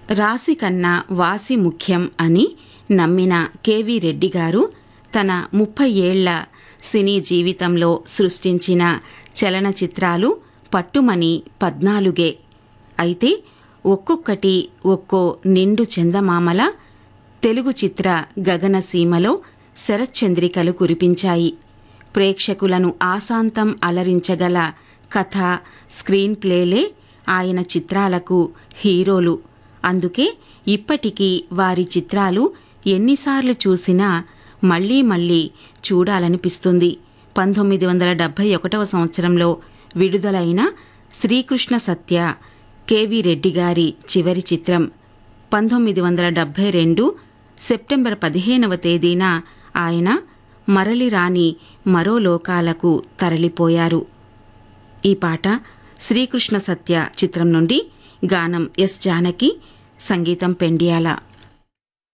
రాశి కన్నా వాసి ముఖ్యం అని నమ్మిన కెవి రెడ్డి గారు తన ముప్పై ఏళ్ల సినీ జీవితంలో సృష్టించిన చలనచిత్రాలు పట్టుమని పద్నాలుగే అయితే ఒక్కొక్కటి ఒక్కో నిండు చందమామల తెలుగు చిత్ర గగనసీమలో శరశ్చంద్రికలు కురిపించాయి ప్రేక్షకులను ఆశాంతం అలరించగల కథ స్క్రీన్ ప్లేలే ఆయన చిత్రాలకు హీరోలు అందుకే ఇప్పటికీ వారి చిత్రాలు ఎన్నిసార్లు చూసినా మళ్ళీ మళ్ళీ చూడాలనిపిస్తుంది పంతొమ్మిది వందల డెబ్భై ఒకటవ సంవత్సరంలో విడుదలైన శ్రీకృష్ణ సత్య కెవి రెడ్డి గారి చివరి చిత్రం పంతొమ్మిది వందల డెబ్భై రెండు సెప్టెంబర్ పదిహేనవ తేదీన ఆయన మరలిరాని మరో లోకాలకు తరలిపోయారు ఈ పాట శ్రీకృష్ణ సత్య చిత్రం నుండి గానం ఎస్ జానకి సంగీతం పెండియాల